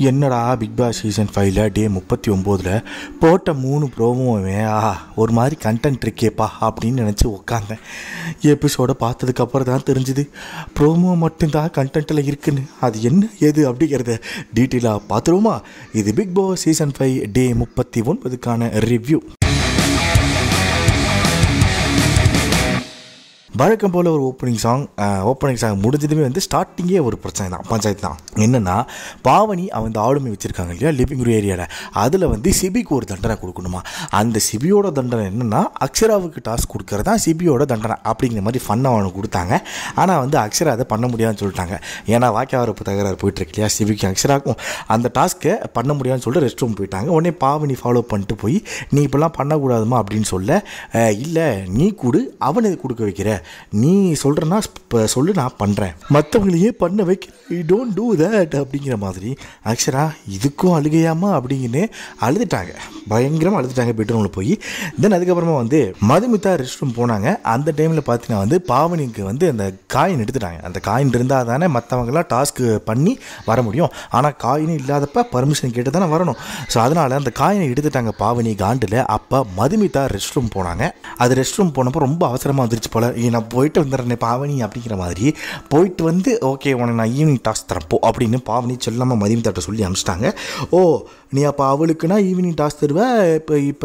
என்னடா big Boss season ஃபைவ்ல டே முப்பத்தி ஒம்போதில் போட்ட மூணு ப்ரோவும் ஆஹா ஒரு மாதிரி கண்டென்ட் இருக்கேப்பா அப்படின்னு நினச்சி உட்காந்தேன் எபிசோட பார்த்ததுக்கப்புறம் தான் தெரிஞ்சுது ப்ரோமோ மட்டும்தான் கண்டென்ட்டில் இருக்குன்னு அது என்ன ஏது அப்படிங்கிறத டீட்டெயிலாக பார்த்துருவோமா இது Bigg Boss season five day முப்பத்தி ஒன்பதுக்கான ரிவ்யூ வழக்கம் போல் ஒரு ஓப்பனிங் சாங் ஓப்பனிங் சாங் முடிஞ்சதுமே வந்து ஸ்டார்டிங்கே ஒரு பிரச்சனை தான் பஞ்சாயத்து தான் என்னென்னா பாவனி அவன் ஆளுமை வச்சுருக்காங்க இல்லையா லிவிங் ரூம் ஏரியாவில் அதில் வந்து சிபிக்கு ஒரு தண்டனை கொடுக்கணுமா அந்த சிபியோட தண்டனை என்னென்னா அக்ஷராவுக்கு டாஸ்க் கொடுக்கறது தான் சிபியோட தண்டனை அப்படிங்கிற மாதிரி ஃபன்னாக அவனுக்கு கொடுத்தாங்க ஆனால் வந்து அக்ஷரா அதை பண்ண முடியாதுன்னு சொல்லிட்டாங்க ஏன்னா வாக்கியாவரப்பு தகராறு போயிட்டுருக்கு இல்லையா சிபிக்கு அக்ஷராக்கும் அந்த டாஸ்க்கை பண்ண முடியாதுன்னு சொல்லிட்டு ரெஸ்ட் ரூம் போயிட்டாங்க உடனே பாவனி ஃபாலோ பண்ணிட்டு போய் நீ இப்படிலாம் பண்ணக்கூடாதுமா அப்படின்னு சொல்ல இல்லை நீ கொடு அவனை கொடுக்க வைக்கிற நீ சொல்கிறனா இப்போ சொல்லு நான் பண்ணுறேன் மற்றவங்களையே பண்ண வைக்க ஐ டோன்ட் டூ தட் அப்படிங்கிற மாதிரி ஆக்சுவலா இதுக்கும் அழுகையாமா அப்படிங்கன்னு அழுதுட்டாங்க பயங்கரமாக அழுதுட்டாங்க பெட்ரூமில் போய் தென் அதுக்கப்புறமா வந்து மதுமிதா ரெஸ்ட் ரூம் போனாங்க அந்த டைமில் பார்த்தீங்கன்னா வந்து பாவனிக்கு வந்து அந்த காயின் எடுத்துட்டாங்க அந்த காயின் இருந்தால் தானே மற்றவங்களாம் டாஸ்க்கு பண்ணி வர முடியும் ஆனால் காயின் இல்லாதப்ப பர்மிஷன் கேட்டு தானே வரணும் ஸோ அதனால் அந்த காயினை எடுத்துட்டாங்க பாவனி காண்டில் அப்போ மதுமிதா ரெஸ்ட் ரூம் போனாங்க அது ரெஸ்ட் ரூம் போனப்போ ரொம்ப அவசரமாக வந்துருச்சு போல "ஏய், நான் போயிட்டு வந்துடுறேன் பாவனி அப்படிங்கிற மாதிரி போயிட்டு வந்து ஓகே உனக்கு நான் ஈவினிங் டாஸ்க் தரேன் போ அப்படின்னு பாவனி சொல்லாமல் மதியமிதாட்ட சொல்லி அனுப்பிச்சிட்டாங்க ஓ நீ அப்போ அவளுக்குன்னா ஈவினிங் டாஸ்க் தருவ இப்போ இப்போ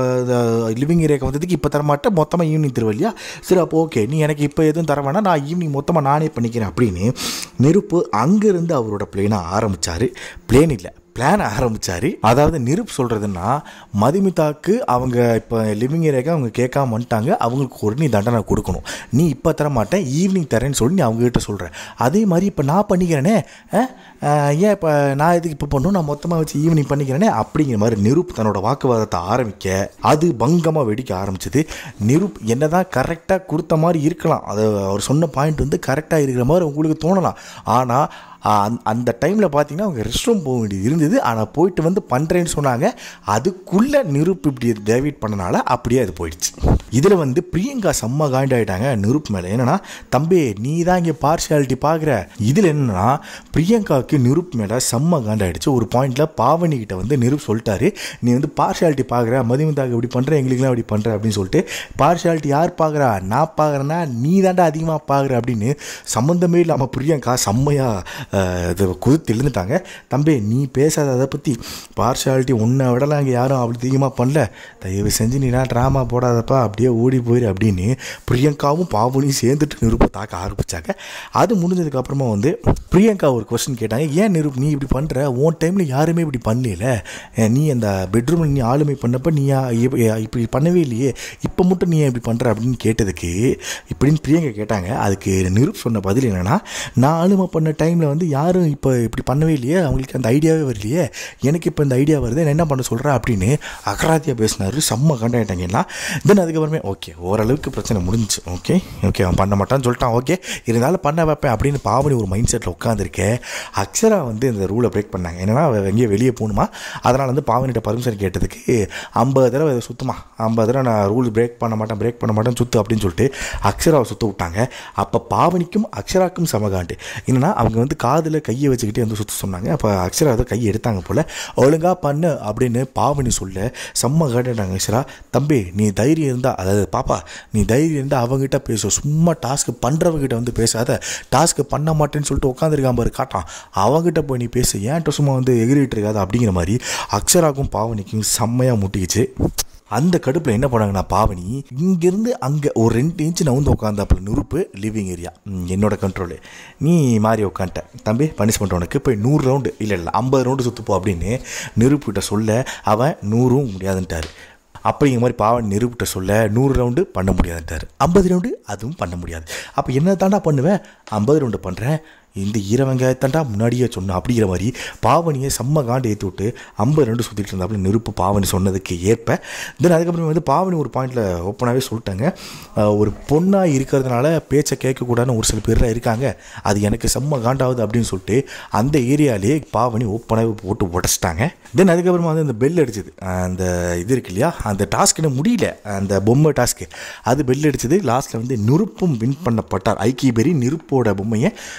அவள் லிவிங் ஏரியாவுக்கு வந்ததுக்கு இப்போ தரமாட்டேன் மொத்தமாக ஈவினிங் தருவ இல்லையா சரி அப்போ ஓகே நீ எனக்கு இப்போ எதுவும் தர வேணாம் நான் ஈவினிங் மொத்தமாக நானே பண்ணிக்கிறேன் அப்படின்னு நெருப்பு அங்கேருந்து அவரோட பிளேனை ஆரம்பித்தார் பிளேன் இல்லை பிளான் ஆரம்பித்தார் அதாவது நிருப் சொல்கிறதுன்னா மதுமிதாக்கு அவங்க இப்போ லிவிங் ஏரியாவுக்கு அவங்க கேட்காம வந்துட்டாங்க அவங்களுக்கு ஒரு நீ தண்டனை கொடுக்கணும் நீ இப்போ தர மாட்டேன் ஈவினிங் தரேன்னு சொல்லி நீ அவங்ககிட்ட சொல்கிற அதே மாதிரி இப்போ நான் பண்ணிக்கிறேனே அஹ், அஹ், ஏன் இப்போ நான் எதுக்கு இப்போ பண்ணணும் நான் மொத்தமாக வச்சு ஈவினிங் பண்ணிக்கிறேனே அப்படிங்கிற மாதிரி நிருப் தன்னோட வாக்குவாதத்தை ஆரம்பிக்க அது பங்கமாக வெடிக்க ஆரம்பிச்சது நிருப் என்னதான் கரெக்டாக கொடுத்த மாதிரி இருக்கலாம் அது அவர் சொன்ன பாயிண்ட் வந்து கரெக்டாக இருக்கிற மாதிரி உங்களுக்கு தோணலாம் ஆனால் அந் அந்த டைமில் பார்த்தீங்கன்னா அவங்க ரெஸ்ட் ரூம் போக வேண்டியது இருந்தது ஆனால் போயிட்டு வந்து பண்ணுறேன்னு சொன்னாங்க அதுக்குள்ளே நிருப் இப்படி டேவிட் பண்ணனால அப்படியே அது போயிடுச்சு இதில் வந்து பிரியங்கா செம்ம காண்டாயிட்டாங்க நிருப் மேலே என்னன்னா தம்பி நீ தான் இங்கே பார்ஷியாலிட்டி பார்க்குற இதில் என்னன்னா பிரியங்காவுக்கு நிருப் மேலே செம்ம காண்டாயிடுச்சு ஒரு பாயிண்டில் பாவனி கிட்ட வந்து நிருப் சொல்லிட்டாரு நீ வந்து பார்ஷியாலிட்டி பார்க்குற மதிமதாக இப்படி பண்ணுற எங்களுக்குலாம் இப்படி பண்ணுற அப்படின்னு சொல்லிட்டு பார்ஷியாலிட்டி யார் பார்க்குறா நான் பார்க்குறேன்னா நீ தாண்டா அதிகமாக பார்க்குற அப்படின்னு சம்மந்தமே இல்லாமல் பிரியங்கா செம்மையாக இது குதித்து எழுந்துட்டாங்க தம்பி நீ பேசாத அதை பற்றி பார்ஷியாலிட்டி உன்னை விடலாம் இங்கே யாரும் அப்படி அதிகமாக பண்ணல தயவு செஞ்சு நீனா ட்ராமா போடாதப்பா அப்படியே ஓடி போயிரு அப்படின்னு பிரியங்காவும் பாவனியும் சேர்ந்துட்டு நிருப்பை தாக்க ஆரம்பித்தாங்க அது முடிஞ்சதுக்கப்புறமா வந்து பிரியங்கா ஒரு கொஸ்டின் கேட்டாங்க ஏன் நிருப் நீ இப்படி பண்ணுற உன் டைமில் யாருமே இப்படி பண்ணல நீ அந்த பெட்ரூமில் நீ ஆளுமை பண்ணப்போ நீ யா- இப்- இப்படி பண்ணவே இல்லையே இப்போ மட்டும் நீ ஏன் இப்படி பண்ணுற அப்படின்னு கேட்டதுக்கு இப்படின்னு பிரியங்கா கேட்டாங்க அதுக்கு நிருப் சொன்ன பதில் என்னென்னா நான் ஆளுமை பண்ண டைமில் வந்து யாரும் இப்போ இப்படி பண்ணவே இல்லையே அவங்களுக்கு அந்த ஐடியாவே வரலையே எனக்கு இப்போ இந்த ஐடியா வருது நான் என்ன பண்ண சொல்கிறேன் அப்படின்னு அகராத்தியாக பேசினார் செம்ம கண்டாயிட்டாங்கன்னா தென் அதுக்கப்புறமே ஓகே ஓரளவுக்கு பிரச்சனை முடிஞ்சுச்சு ஓகே ஓகே அவன் பண்ண மாட்டான்னு சொல்லிட்டான் ஓகே இருந்தாலும் பண்ண வைப்பேன் அப்படின்னு பாவனி ஒரு மைண்ட் செட்டில் உட்காந்துருக்கேன் அக்ஷரா வந்து இந்த ரூலை பிரேக் பண்ணாங்க என்னன்னா அவ எங்கேயோ வெளியே போகணுமா அதனால் வந்து பாவனிட்ட பர்மிஷன் கேட்டதுக்கு ஐம்பது தடவை இதை சுத்தமா ஐம்பது தடவை நான் ரூல் பிரேக் பண்ண மாட்டேன் பிரேக் பண்ண மாட்டேன் சுத்து அப்படின்னு சொல்லிட்டு அக்ஷராவை சுத்த விட்டாங்க அப்போ பாவனிக்கும் அக்ஷராக்கும் சமகாண்டு என்னன்னா அவங்க வந்து காதில் கையை வச்சுக்கிட்டே வந்து சுத்த சொன்னாங்க அப்போ அக்ஷரா அதை கையை எடுத்தாங்க போல் ஒழுங்காக பண்ணு அப்படின்னு பாவனி சொல்ல செம்ம கேட்டாங்க அக்ஷரா தம்பி நீ தைரியம் இருந்தால் அதாவது பாப்பா நீ தைரியம் இருந்தால் அவங்ககிட்ட பேசு சும்மா டாஸ்க்கு பண்ணுறவங்ககிட்ட வந்து பேசாத டாஸ்க்கு பண்ண மாட்டேன்னு சொல்லிட்டு உட்காந்துருக்கான் பாரு காட்டான் அவங்ககிட்ட போய் நீ பேசு ஏன்ட்ட சும்மா வந்து எகிரிட்டு இருக்காது அப்படிங்கிற மாதிரி அக்ஷராக்கும் பாவனிக்கும் செம்மையாக முட்டிக்கிச்சு அந்த கடுப்பில் என்ன பண்ணாங்கன்னா பாவனி இங்கேருந்து அங்கே ஒரு ரெண்டு இன்ச்சு நவுந்து உட்காந்தாப்புல நுறுப்பு லிவிங் ஏரியா என்னோட கண்ட்ரோலு நீ மாறி உட்காந்துட்ட தம்பி பனிஷ்மெண்ட் உனக்கு போய் நூறு ரவுண்டு இல்லை இல்லை ஐம்பது ரவுண்டு சுற்றுப்போ அப்படின்னு நெருப்புகிட்ட சொல்ல அவன் நூறும் முடியாதுன்ட்டார் அப்படிங்கிற மாதிரி பாவன் நெருப்பிட்ட சொல்ல நூறு ரவுண்டு பண்ண முடியாதுன்ட்டார் ஐம்பது ரவுண்டு அதுவும் பண்ண முடியாது அப்போ என்ன தாண்டா பண்ணுவேன் ஐம்பது ரவுண்டு பண்ணுறேன் இந்த ஈர வெங்காயத்தாண்டா முன்னாடியே சொன்னேன் அப்படிங்கிற மாதிரி பாவனியை செம்ம காண்டு ஏற்றி விட்டு ஐம்பது ரெண்டு சுற்றிட்டு இருந்தாப்புல நெருப்பு பாவனி சொன்னதுக்கு ஏற்ப தென் அதுக்கப்புறம் வந்து பாவனி ஒரு பாயிண்டில் ஓப்பனாகவே சொல்லிட்டாங்க அஹ், ஒரு பொண்ணாக இருக்கிறதுனால பேச்சை கேட்கக்கூடாதுன்னு ஒரு சில பேர் இருக்காங்க அது எனக்கு செம்ம காண்டாகுது அப்படின்னு சொல்லிட்டு அந்த ஏரியாலே பாவனி ஓப்பனாகவே போட்டு உடச்சிட்டாங்க தென் அதுக்கப்புறமா வந்து அந்த பெல் அடிச்சது அந்த இது இருக்கு இல்லையா அந்த டாஸ்க் இன்னும் முடியல அந்த பொம்மை டாஸ்க்கு அது பெல் அடிச்சது லாஸ்ட்டில் வந்து நெருப்பும் வின் பண்ணப்பட்டார் ஐக்கிய பெரி நெருப்போட பொம்மையை நான்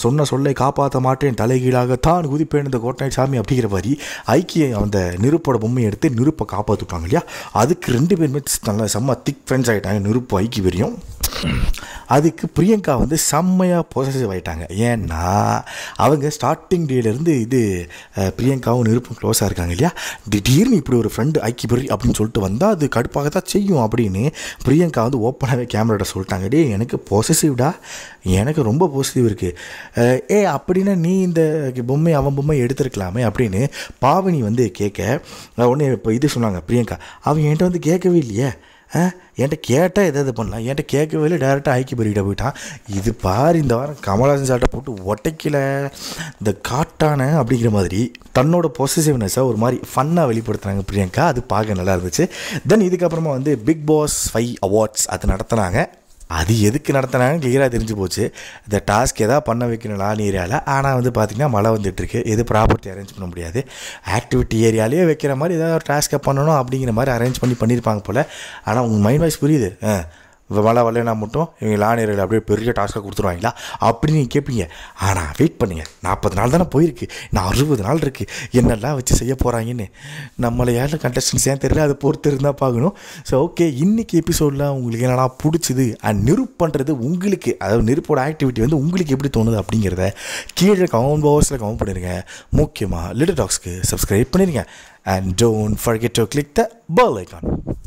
சொன்ன சொல்லை காப்பாற்ற மாட்டேன் தலைகீழாக தான் குதிப்பேன் இந்த கோட்டை சாமி அப்படிங்கிற மாதிரி ஐக்கிய அந்த நிருப்போட பொம்மையை எடுத்து நிருப்பை காப்பாற்றிட்டாங்க இல்லையா அதுக்கு ரெண்டு பேருமே நல்லா செம்ம திக் ஃப்ரெண்ட்ஸ் ஆகிட்டாங்க நிருப்பு ஐக்கி வரையும் அதுக்கு பிரியங்கா வந்து செம்மையாக பொசசிவ் ஆகிட்டாங்க ஏன்னா அவங்க ஸ்டார்டிங் டேலேருந்து இது அஹ், பிரியங்காவும் நிருப்பும் க்ளோஸாக இருக்காங்க இல்லையா திடீர்னு இப்படி ஒரு ஃப்ரெண்டு ஐக்கி பெரி அப்படின்னு சொல்லிட்டு வந்தால் அது கடுப்பாக தான் செய்யும் அப்படின்னு பிரியங்கா வந்து ஓப்பனாகவே கேமராட்ட சொல்லிட்டாங்க டே எனக்கு பொசசிவ்டா எனக்கு ரொம்ப பாசிட்டிவ் இருக்குது ஏ அப்படின்னா நீ இந்த பொம்மை அவன் பொம்மை எடுத்திருக்கலாமே அப்படின்னு பாவனி வந்து கேட்க உடனே இப்போ இது சொன்னாங்க பிரியங்கா அவன் என்கிட்ட வந்து கேட்கவே இல்லையே ஆ என்கிட்ட கேட்டால் எதாவது பண்ணலாம் என்கிட்ட கேட்கவே இல்லை டேரெக்டாக ஐக்கி பெருகிட்ட போயிட்டான் இது பாரு இந்த வாரம் கமலஹாசன் சாட்டை போட்டு ஒட்டைக்கல இந்த காட்டான அப்படிங்கிற மாதிரி தன்னோட பொசிசிவ்னஸை ஒரு மாதிரி ஃபன்னாக வெளிப்படுத்துனாங்க பிரியங்கா அது பார்க்க நல்லா இருந்துச்சு தென் இதுக்கப்புறமா வந்து பிக் பாஸ் ஃபைவ் அவார்ட்ஸ் அது நடத்துனாங்க அது எதுக்கு நடத்தினாங்க கிளியராக தெரிஞ்சு போச்சு இந்த டாஸ்க் எதாவது பண்ண வைக்கணும்லா ஏரியாவில் ஆனால் வந்து பார்த்திங்கன்னா மழை வந்துட்டுருக்கு எது ப்ராப்பர்ட்டி அரேஞ்ச் பண்ண முடியாது ஆக்டிவிட்டி ஏரியாலேயே வைக்கிற மாதிரி ஏதாவது ஒரு டாஸ்க்கை பண்ணணும் அப்படிங்கிற மாதிரி அரேஞ்ச் பண்ணி பண்ணியிருப்பாங்க போல் ஆனால் உங்கள் மைண்ட் வாய்ஸ் புரியுது ஆ இப்போ மழை வரலைன்னா மட்டும் இவங்க லானியர்கள் அப்படியே பெரிய டாஸ்க்காக கொடுத்துருவாங்களா அப்படின்னு நீங்கள் கேட்பீங்க ஆனால் வெயிட் பண்ணுங்க நாற்பது நாள் தானே போயிருக்கு நான் அறுபது நாள் இருக்குது என்னெல்லாம் வச்சு செய்ய போகிறாங்கன்னு நம்மளை யாரும் கண்டஸ்டன்ஸ் ஏன் தெரியல அதை பொறுத்து இருந்தால் பார்க்கணும் ஸோ ஓகே இன்றைக்கி எபிசோடில் உங்களுக்கு என்னென்னா பிடிச்சிது அண்ட் நிருப் பண்ணுறது உங்களுக்கு அதாவது நெருப்போட ஆக்டிவிட்டி வந்து உங்களுக்கு எப்படி தோணுது அப்படிங்கிறத கீழே கமெண்ட் பாக்ஸில் கமெண்ட் பண்ணிடுங்க முக்கியமாக லிட்டில் டாக்ஸ்க்கு சப்ஸ்கிரைப் பண்ணிடுங்க and don't forget to click the bell icon